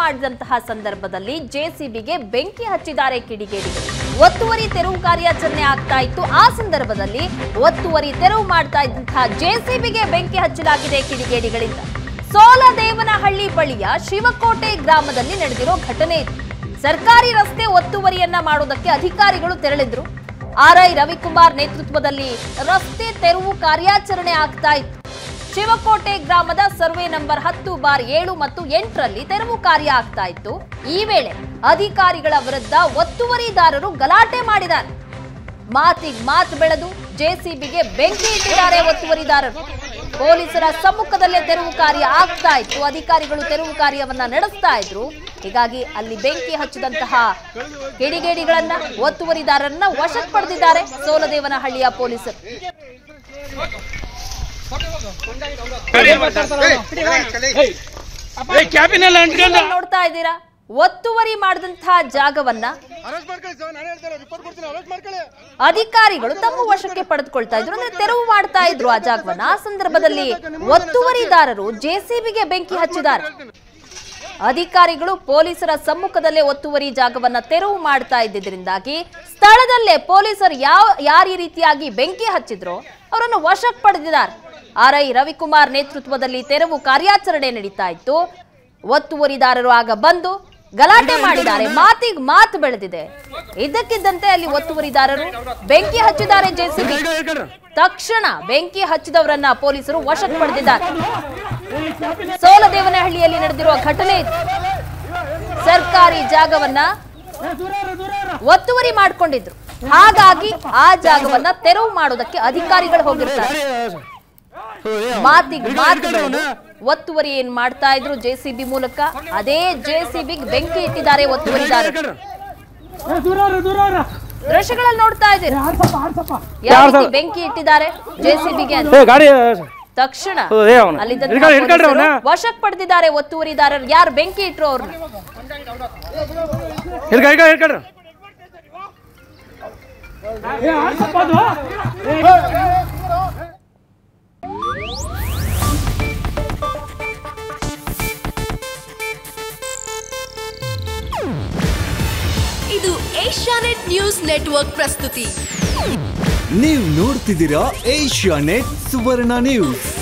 ಮಾಡಿದಂತಹ ಸಂದರ್ಭದಲ್ಲಿ ಜೆಸಿಬಿಗೆ ಬೆಂಕಿ ಹಚ್ಚಿದ್ದಾರೆ ಕಿಡಿಗೇಡಿಗಳು ಒತ್ತುವರಿ ತೆರವು ಕಾರ್ಯಾಚರಣೆ ಆಗ್ತಾ ಇತ್ತು ಆ ಸಂದರ್ಭದಲ್ಲಿ ಒತ್ತುವರಿ ತೆರವು ಮಾಡ್ತಾ ಇದ್ದಂತಹ ಜೆಸಿಬಿಗೆ ಬೆಂಕಿ ಹಚ್ಚಲಾಗಿದೆ ಕಿಡಿಗೇಡಿಗಳಿಂದ ಸೋಲದೇವನಹಳ್ಳಿ ಬಳಿಯ ಶಿವಕೋಟೆ ಗ್ರಾಮದಲ್ಲಿ ನಡೆದಿರೋ ಘಟನೆ ಇದು ಸರ್ಕಾರಿ ರಸ್ತೆ ಒತ್ತುವರಿಯನ್ನ ಮಾಡೋದಕ್ಕೆ ಅಧಿಕಾರಿಗಳು ತೆರಳಿದ್ರು ಆರ್ಐ ರವಿಕುಮಾರ್ ನೇತೃತ್ವದಲ್ಲಿ ರಸ್ತೆ ತೆರವು ಕಾರ್ಯಾಚರಣೆ ಆಗ್ತಾ ಇತ್ತು ಶಿವಕೋಟೆ ಗ್ರಾಮದ ಸರ್ವೆ ನಂಬರ್ ಹತ್ತು ಬಾರ್ ಏಳು ಮತ್ತು ಎಂಟರಲ್ಲಿ ತೆರವು ಕಾರ್ಯ ಆಗ್ತಾ ಇತ್ತು ಈ ವೇಳೆ ಅಧಿಕಾರಿಗಳ ವಿರುದ್ಧ ಒತ್ತುವರಿದಾರರು ಗಲಾಟೆ ಮಾಡಿದ್ದಾರೆ ಮಾತಿಗ್ ಮಾತು ಬೆಳೆದು ಜೆಸಿಬಿಗೆ ಬೆಂಕಿ ಇಟ್ಟಿದ್ದಾರೆ ಒತ್ತುವರಿದಾರರು ಪೊಲೀಸರ ಸಮ್ಮುಖದಲ್ಲೇ ತೆರವು ಕಾರ್ಯ ಆಗ್ತಾ ಇತ್ತು ಅಧಿಕಾರಿಗಳು ತೆರವು ಕಾರ್ಯವನ್ನ ನಡೆಸ್ತಾ ಇದ್ರು ಹೀಗಾಗಿ ಅಲ್ಲಿ ಬೆಂಕಿ ಹಚ್ಚಿದಂತಹ ಕಿಡಿಗೇಡಿಗಳನ್ನ ಒತ್ತುವರಿದಾರರನ್ನ ವಶಕ್ಕೆ ಪಡೆದಿದ್ದಾರೆ ಸೋಲದೇವನಹಳ್ಳಿಯ ಪೊಲೀಸರು ಕ್ಯಾಬಿನೆಲ್ಲ ಅಂಟ್ಕೊಂಡು ನೋಡ್ತಾ ಇದ್ದೀರಾ ಒತ್ತುವರಿ ಮಾಡಿದಂತಹ ಜಾಗವನ್ನ ಅರೆಸ್ಟ್ ಮಾಡ್ಕೊಳ್ಳಿ ಸರ್ ನಾನು ಹೇಳ್ತಾರೆ ರಿಪೋರ್ಟ್ ಕೊಡ್ತೀನಿ ಅರೆಸ್ಟ್ ಮಾಡ್ಕೊಳ್ಳಿ ಅಧಿಕಾರಿಗಳು ತಮ್ಮ ವಶಕ್ಕೆ ಪಡೆದುಕೊಳ್ತಾ ಇದ್ರು ಅಂದ್ರೆ ತೆರವು ಮಾಡ್ತಾ ಇದ್ರು ಆ ಜಾಗವನ್ನ ಆ ಸಂದರ್ಭದಲ್ಲಿ ಒತ್ತುವರಿದಾರರು ಜೆಸಿಬಿಗೆ ಬೆಂಕಿ ಹಚ್ಚಿದ್ದಾರೆ ಅಧಿಕಾರಿಗಳು ಪೊಲೀಸರ ಸಮ್ಮುಖದಲ್ಲೇ ಒತ್ತುವರಿ ಜಾಗವನ್ನ ತೆರವು ಮಾಡ್ತಾ ಇದ್ದಿದ್ರಿಂದಾಗಿ ಸ್ಥಳದಲ್ಲೇ ಪೊಲೀಸರು ಯಾವ ಯಾರ ಈ ರೀತಿಯಾಗಿ ಬೆಂಕಿ ಹಚ್ಚಿದ್ರೋ ಅವರನ್ನು ವಶಕ್ಕೆ ಪಡೆದಿದ್ದಾರೆ ಆರ್ಐ ರವಿಕುಮಾರ್ ನೇತೃತ್ವದಲ್ಲಿ ತೆರವು ಕಾರ್ಯಾಚರಣೆ ನಡೀತಾ ಇತ್ತು ಒತ್ತುವರಿದಾರರು ಆಗ ಬಂದು ಗಲಾಟೆ ಮಾಡಿದ್ದಾರೆ ಮಾತಿಗೆ ಮಾತು ಬೆಳೆದಿದೆ ಇದ್ದಕ್ಕಿದ್ದಂತೆ ಅಲ್ಲಿ ಒತ್ತುವರಿದಾರರು ಬೆಂಕಿ ಹಚ್ಚಿದ್ದಾರೆ ಜೆಸಿಬಿ ತಕ್ಷಣ ಬೆಂಕಿ ಹಚ್ಚಿದವರನ್ನ ಪೊಲೀಸರು ವಶಕ್ಕೆ ಪಡೆದಿದ್ದಾರೆ ಸೋಲದೇವನಹಳ್ಳಿಯಲ್ಲಿ ನಡೆದಿರುವ ಘಟನೆ ಇದು ಸರ್ಕಾರಿ ಜಾಗವನ್ನ ಒತ್ತುವರಿ ಮಾಡ್ಕೊಂಡಿದ್ರು ಹಾಗಾಗಿ ಆ ಜಾಗವನ್ನ ತೆರವು ಮಾಡೋದಕ್ಕೆ ಅಧಿಕಾರಿಗಳು ಹೋಗಿರ್ತಾರೆ ಮಾತಿಗೆ ಮಾತು ಬೆಳೆದು ಒತ್ತುವರಿ ಏನ್ ಮಾಡ್ತಾ ಇದ್ರು ಜೆಸಿಬಿ ಮೂಲಕ ಅದೇ ಜೆಸಿಬಿ ಬೆಂಕಿ ಇಟ್ಟಿದ್ದಾರೆ ಒತ್ತುವರಿದಾರರು ದೃಶ್ಯಗಳಲ್ಲಿ ನೋಡ್ತಾ ಇದ್ದೀರಿ ಯಾವ ರೀತಿ ಬೆಂಕಿ ಇಟ್ಟಿದ್ದಾರೆ ಜೆಸಿಬಿಗೆ ಅಂತ ಗಾಡಿ ತಕ್ಷಣ ಹೌದು, ಏ ಅವ್ನು. ಅಲ್ಲಿದ್ದಂತಹ ಹಿಡ್ಕೊಳ್ಳಿ, ಹಿಡ್ಕೊಳ್ರಿ ಪೊಲೀಸರು ಅವ್ನ. ವಶಕ್ಕೆ ಪಡೆದಿದ್ದಾರೆ ಒತ್ತುವರಿದಾರರು ಯಾರು ಬೆಂಕಿ ಇಟ್ರು ಅವ್ರನ್ನ ಹಿಡ್ಕ ಹಿಡ್ಕ ಹಿಡ್ಕೊಳ್ರಿ ಇದು ಏಷ್ಯಾನೆಟ್ ನ್ಯೂಸ್ ನೆಟ್ವರ್ಕ್ ಪ್ರಸ್ತುತಿ ನೀವು ನೋಡ್ತಿದ್ದೀರಾ ಏಷ್ಯಾ ನೆಟ್ ಸುವರ್ಣ ನ್ಯೂಸ್